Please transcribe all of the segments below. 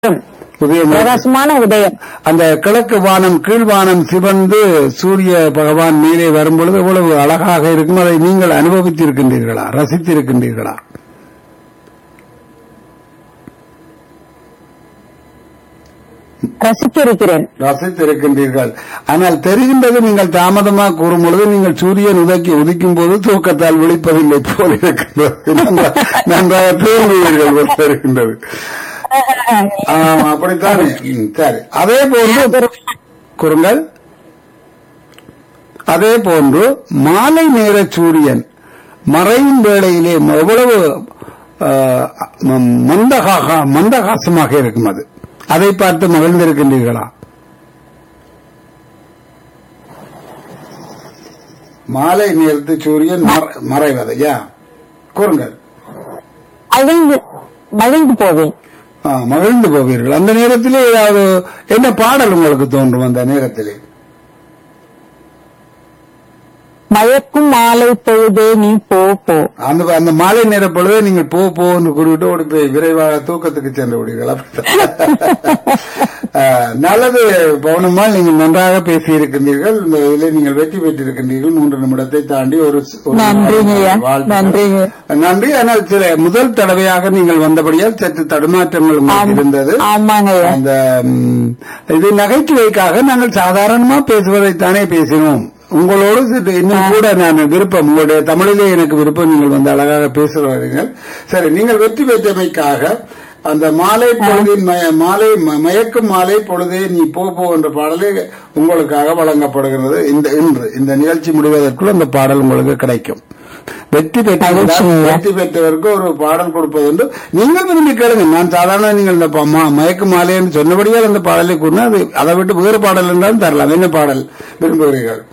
உதயம் பிரகாசமான உதயம் அந்த கிழக்கு வானம் கீழ்வானம் சிவந்து சூரிய பகவான் மேலே வரும்பொழுது எவ்வளவு அழகாக இருக்கும் அதை நீங்கள் அனுபவித்திருக்கின்றீர்களா ரசித்திருக்கின்றீர்களா ரசித்திருக்கிறேன் ரசித்திருக்கின்றீர்கள் ஆனால் தெரிகின்றது நீங்கள் தாமதமாக கூறும் பொழுது நீங்கள் சூரியன் உதக்கி உதிக்கும் போது தூக்கத்தால் விழிப்பதில்லை போல் இருக்கின்றது நன்றா- நன்றாக தூங்குவீர்கள் போல் இருக்கின்றது ஆம், அப்படித்தானே ம், சரி அதே போன்று கூறுங்கள் அதே போன்று மாலை நேர சூரியன் மறையும் வேளையிலே எவ்வளவு ஆ, ம- மந்தகாக மந்தகாசமாக இருக்கும் அது அதை பார்த்து மகிழ்ந்திருக்கின்றீர்களா மாலை நேரத்து சூரியன் மற- மறைவது யா கூறுங்கள் மகிழ்ந்து மகிழ்ந்து போவேன் ஆ, மகிழ்ந்து போவீர்கள் அந்த நேரத்திலே ஏதாவது என்ன பாடல் உங்களுக்கு தோன்றும் அந்த நேரத்திலே மயக்கும் மாலை பொழுதே நீ போ போ அந்த அந்த மாலை நேர பொழுதே நீங்கள் போ போன்னு கூறிவிட்டு ஓடி போய் விரைவாக தூக்கத்துக்கு சென்று விடுவீர்கள் ஆ, நல்லது பவுனம்மாள் நீங்கள் நன்றாக பேசி இருக்கின்றீர்கள் இந்த இதிலே நீங்கள் வெற்றி பெற்றிருக்கின்றீர்கள் மூன்று நிமிடத்தை தாண்டி ஒரு ஒரு நன்றிங்க ஐயா. வாழ்த்துக்கள். நன்றிங்க. நன்றி ஆனால் சில முதல் தடவையாக நீங்கள் வந்தபடியால் சற்று தடுமாற்றங்கள் உங்களுக்கு இருந்தது ஆமாங்க ஐயா அந்த ம், இது நகைச்சுவைக்காக நாங்கள் சாதாரணமா பேசுவதைத்தானே பேசினோம் உங்களோடு சற்று இன்னும் கூட நான் விருப்பம் உங்களுடைய தமிழிலே எனக்கு விருப்பம் நீங்கள் வந்து அழகாக பேசுகிறீர்கள் சரி நீங்கள் வெற்றி பெற்றமைக்காக அந்த மாலை பொழுதின் மய- மாலை ம- மயக்கும் மாலை பொழுதே நீ போ போ என்ற பாடலே உங்களுக்காக வழங்கப்படுகிறது இந்த இன்று இந்த நிகழ்ச்சி முடிவதற்குள் அந்த பாடல் உங்களுக்கு கிடைக்கும் வெற்றி பெற்ற வெற்றி பெற்றவருக்கு ஒரு பாடல் கொடுப்பது உண்டு நீங்கள் விரும்பி கேளுங்க நான் சாதாரண நீங்கள் இந்த ப- மா- மயக்கு மாலைன்னு சொன்னபடியால் அந்த பாடலை கூறினா அது அதை விட்டு வேறு பாடல் இருந்தாலும் தரலாம் என்ன பாடல் விரும்புகிறீர்கள்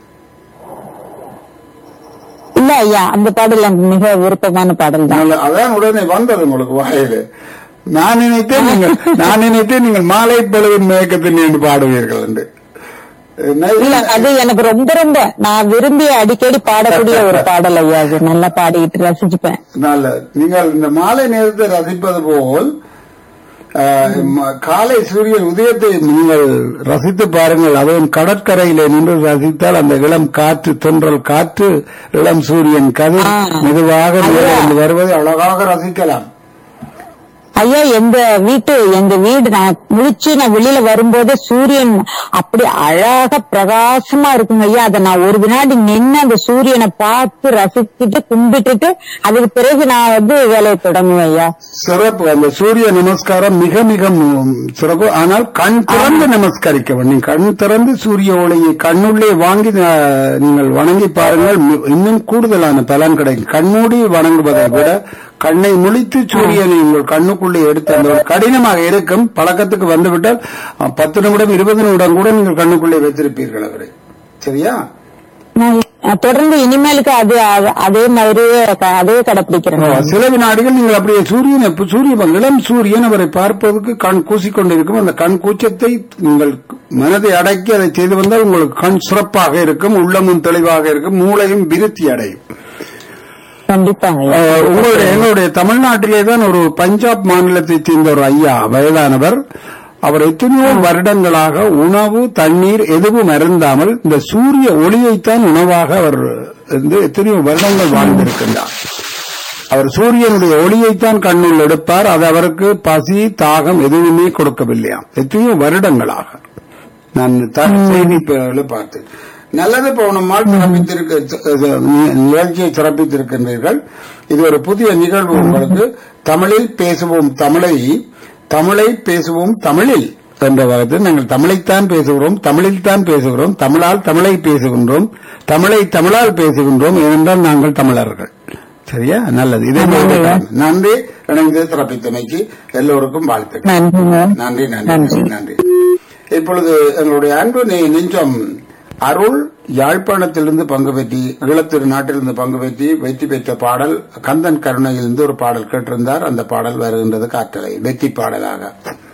இல்ல ஐயா அந்த பாடல் எனக்கு மிக விருப்பமான பாடல் தான் நல்ல- அதான் உடனே வந்தது உங்களுக்கு வாயில நான் நினைத்தேன் நீங்கள் நான் நினைத்தேன் நீங்கள் மாலை பொழுதின் மயக்கத்தில் என்று பாடுவீர்கள் என்று இல்ல அது எனக்கு ரொம்ப ரொம்ப நான் விரும்பி அடிக்கடி பாடக்கூடிய ஒரு பாடல் ஐயா அது நல்லா பாடிக்கிட்டு ரசிச்சுப்பேன் நல்ல நீங்கள் இந்த மாலை நேரத்தை ரசிப்பது போல் ஆஹ், ம- காலை சூரியன் உதயத்தை நீங்கள் ரசித்து பாருங்கள் அதுவும் கடற்கரையிலே நின்று ரசித்தால் அந்த இளம் காற்று தென்றல் காற்று இளம் சூரியன் கதிர் ஆ. மெதுவாக மேலிருந்து வருவதை அழகாக ரசிக்கலாம் ஐயா எங்க வீட்டு எங்க வீடு நான் முழிச்சு நான் வெளியில வரும்போது சூரியன் அப்படி அழகா பிரகாசமா இருக்குங்க ஐயா அதை நான் ஒரு வினாடி நின்னு அந்த சூரியனை பார்த்து ரசிச்சுட்டு கும்பிட்டுட்டு அதுக்கு பிறகு நான் வந்து வேலையை தொடங்குவேன் ஐயா சிறப்பு அந்த சூரிய நமஸ்காரம் மிக மிக மு- சிறப்பு ஆனால் கண் திறந்து நமஸ்கரிக்க வேண்டும் கண் திறந்து சூரிய ஒளியை கண்ணுள்ளே வாங்கி அஹ், நீங்கள் வணங்கி பாருங்கள் மி- இன்னும் கூடுதலான பலன் கிடைக்கும் கண்மூடி வணங்குவதை விட கண்ணை முழித்து சூரியனை உங்கள் கண்ணுக்குள்ளே எடுத்து அந்த ஒரு கடினமாக இருக்கும் பழக்கத்துக்கு வந்துவிட்டால் அஹ், பத்து நிமிடம் இருபது நிமிடம் கூட நீங்கள் கண்ணுக்குள்ளே வைத்திருப்பீர்கள் அவரை சரியா நான் தொடர்ந்து இனிமேலுக்கு அது அது- அதே மாதிரியே க- அதே கடைபிடிக்கிறேன் ஓ, சில வினாடிகள் நீங்கள் அப்படியே சூரியன் எப்ப- சூரிய இளம் சூரியன் அவரை பார்ப்பதற்கு கண் கூசிக்கொண்டிருக்கும் அந்த கண் கூச்சத்தை நீங்கள் மனதை அடக்கி அதை செய்து வந்தால் உங்களுக்கு கண் சிறப்பாக இருக்கும் உள்ளமும் தெளிவாக இருக்கும் மூளையும் விருத்தி அடையும் கண்டிப்பாங்க ஐயா அஹ், உங்களுடைய எங்களுடைய தமிழ்நாட்டிலே தான் ஒரு பஞ்சாப் மாநிலத்தைச் சேர்ந்த ஒரு ஐயா வயதானவர் அவர் எத்தனையோ வருடங்களாக உணவு தண்ணீர் எதுவும் அருந்தாமல் இந்த சூரிய ஒளியைத்தான் உணவாக அவர் இருந்து எத்தனையோ வருடங்கள் வாழ்ந்திருக்கின்றார் அவர் சூரியனுடைய ஒளியைத்தான் கண்ணுள் எடுப்பார் அது அவருக்கு பசி தாகம் எதுவுமே கொடுக்கவில்லையாம் எத்தனையோ வருடங்களாக நான் த- செய்திகளை பார்த்தேன் நல்லது பவுனம்மாள் சிறப்பித்திருக்க நிகழ்ச்சியை சிறப்பித்திருக்கின்றீர்கள் இது ஒரு புதிய நிகழ்வு உங்களுக்கு தமிழில் பேசுவோம் தமிழை தமிழை பேசுவோம் தமிழில் என்ற வகையில் நாங்கள் தமிழைத்தான் பேசுகிறோம் தமிழில்தான் பேசுகிறோம் தமிழால் தமிழை பேசுகின்றோம் தமிழை தமிழால் பேசுகின்றோம் ஏனென்றால் நாங்கள் தமிழர்கள் சரியா நல்லது இதே போல நன்றி இணைந்து சிறப்பித்தமைக்கு எல்லோருக்கும் வாழ்த்துக்கள் நன்றிங்க நன்றி நன்றி நன்றி இப்பொழுது எங்களுடைய அன்பு நெ- நெஞ்சம் அருள் யாழ்ப்பாணத்திலிருந்து பங்கு பெற்றி ஈழத்திரு நாட்டிலிருந்து பங்கு பெற்றி வெற்றி பெற்ற பாடல் கந்தன் கருணையிலிருந்து ஒரு பாடல் கேட்டிருந்தார் அந்த பாடல் வருகின்றது காற்றலை வெற்றி பாடலாக